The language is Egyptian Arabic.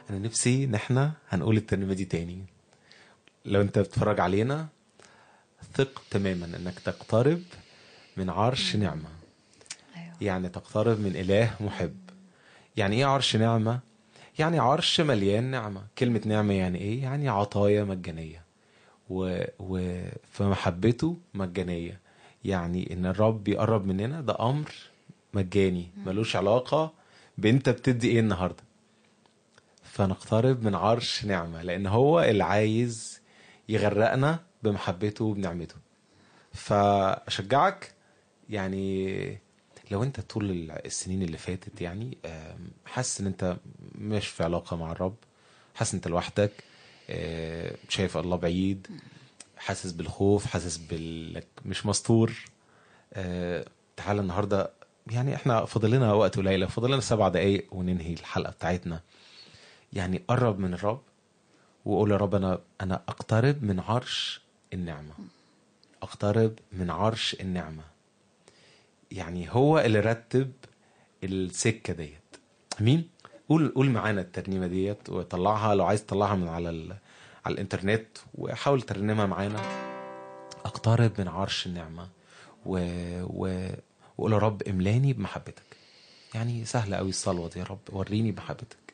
انا نفسي ان احنا هنقول الترنيمه دي تاني لو انت بتتفرج علينا ثق تماما انك تقترب من عرش نعمه ايوه يعني تقترب من إله محب يعني إيه عرش نعمة؟ يعني عرش مليان نعمة كلمة نعمة يعني إيه؟ يعني عطايا مجانية و... و... فمحبته مجانية يعني إن الرب يقرب مننا ده أمر مجاني ملوش علاقة بأنت بتدي إيه النهاردة فنقترب من عرش نعمة لأن هو اللي عايز يغرقنا بمحبته وبنعمته فأشجعك يعني لو انت طول السنين اللي فاتت يعني آم، حاسس ان انت مش في علاقة مع الرب حاسس ان انت لوحدك آه، شايف الله بعيد حاسس بالخوف حاسس بالك مش مستور آه، تعال النهارده يعني احنا فاضل لنا وقت قليل فاضل لنا سبع دقايق وننهي الحلقة بتاعتنا يعني قرب من الرب وقول يا رب انا انا اقترب من عرش النعمة اقترب من عرش النعمه يعني هو اللي رتب السكه ديت امين قول قول معانا الترنيمه ديت وطلعها لو عايز تطلعها من على ال... على الانترنت وحاول ترنمها معانا اقترب من عرش النعمه و... و... وقول يا رب املاني بمحبتك يعني سهله قوي الصلوه دي يا رب وريني محبتك